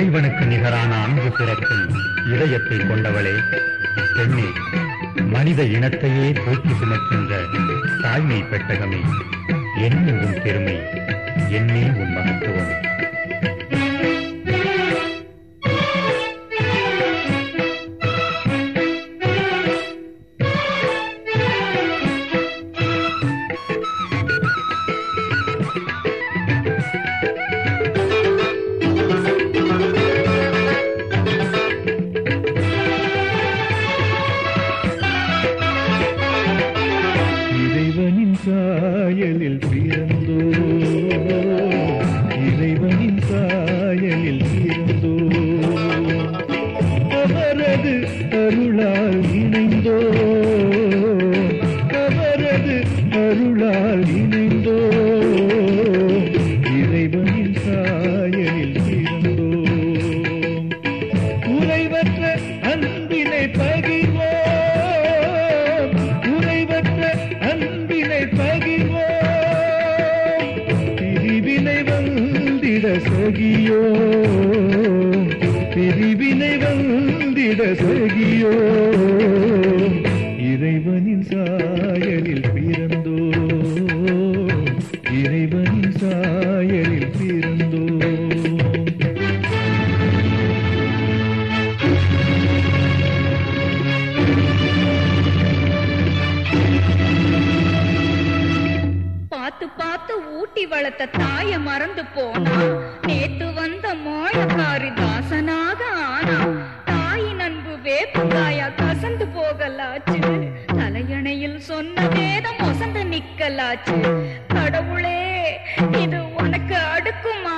இறைவனுக்கு நிகரான அன்பு பிறக்கும் இதயத்தை கொண்டவளே பெண்ணே மனித இனத்தையே தூக்கி சுமக்கின்ற தாய்மை பெட்டகமே என்ன உன் பெருமை என்னே உன் மகத்துவம் இறைவனின் சாயலில் பிறந்தோ இறைவனின் சாயலில் பிறந்தோ அவரது அருளால் இணைந்தோ அவரது அருளால் இணைந்தோ இறைவனின் சாயலில் பிறந்தோ உறைவற்ற அன்பினை பகிர்வோம் உறைவற்ற அன்பினை பகிர்வோம் பிரிவினை வந்திட சகியோ பிரிவினை வந்திட சகியோ இறைவனின் சாயலில் பிறந்தோ இறைவனின் சாயலில் பிறந்தோ பார்த்து பார்த்து ஊட்டி வளர்த்த தாய மறந்து போனா நேத்து வந்த மாயக்காரி தாசனாக ஆனா தாயின் அன்பு வேப்பங்காயா கசந்து போகலாச்சு தலையணையில் சொன்ன வேதம் ஒசந்து நிக்கலாச்சு கடவுளே இது உனக்கு அடுக்குமா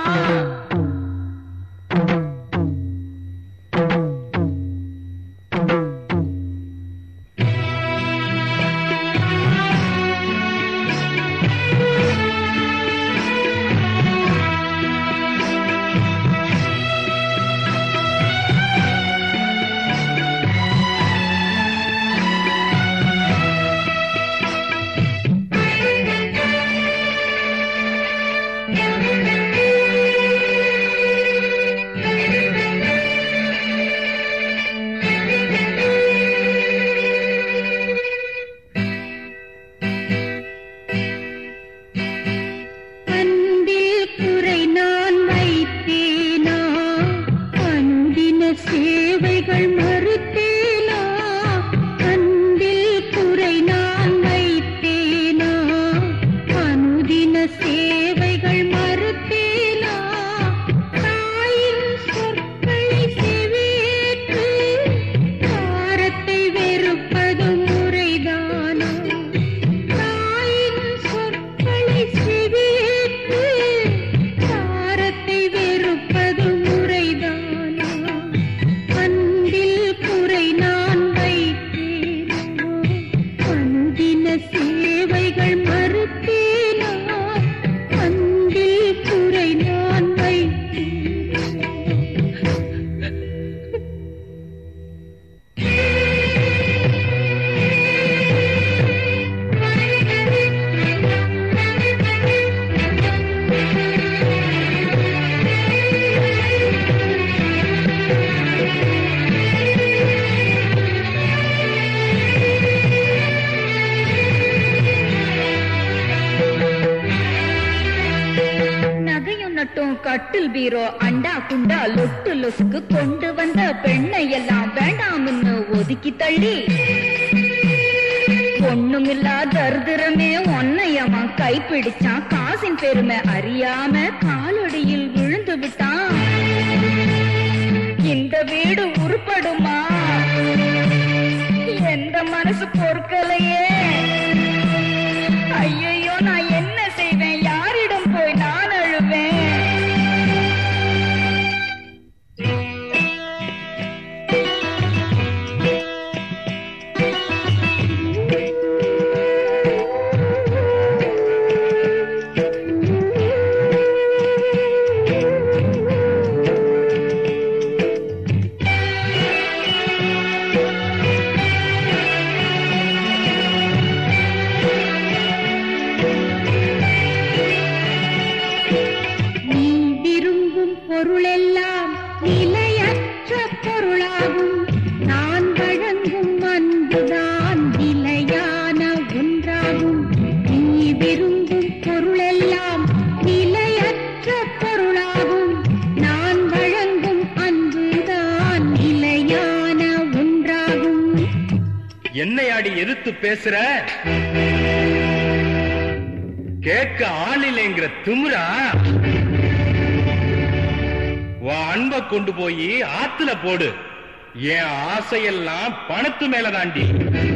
அன்பில் குறை நான் வைத்தேனா அன்பின சேவைகள் மறுத்தேனா அன்பில் குறை நான் வைத்தேனா அனுதின சேவைகள் மறுத்தேனா தாயின் சொற்களை செவியேற்று தாரத்தை வெறுப்பது முறைதானா தாயின் சொற்களை செவியேற்று தாரத்தை வெறுப்பது முறைதானா அன்பில் குறை நான் வைத்தேனா அன்பின சேவைகள் மறுத்தேனா அன்பில் குறை நான் வைத்தேனா நகையும் நட்டும் கட்டில் பீரோ அண்டா குண்டா லொட்டு லொசுக்கு கொண்டு வந்த பெண்ணை எல்லாம் வேண்டாம்னு ஒதுக்கி தள்ளி ஒண்ணுமில்லா தரிதிரமே ஒன்னையவன் கைப்பிடிச்சான் காசின் பெருமை அறியாம காலடியில் விழுந்து விட்டான் இந்த வீடு உருப்படுமா எந்த மனசு பொறுக்கலையே ஐயையோ நான் என்ன செய்வேன் யாரிடம் போய் நான் அழுவேன் நீ விரும்பும் பொருளெல்லாம் நீ என்னடி எதிர்த்து பேசுற கேட்க ஆள் இல்லைங்கிற திமிரா உன் அன்பை கொண்டு போய் ஆத்துல போடு என் ஆசையெல்லாம் பணத்து மேல தாண்டி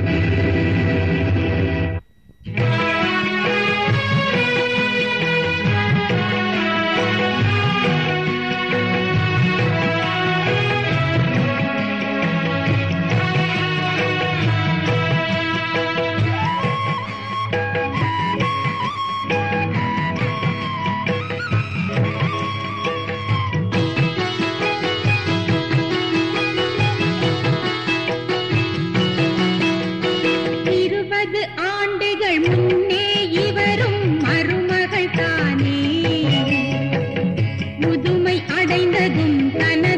இருபது ஆண்டுகள் முன்னே இவரும் மருமகள் தானே முதுமை அடைந்ததும் தனது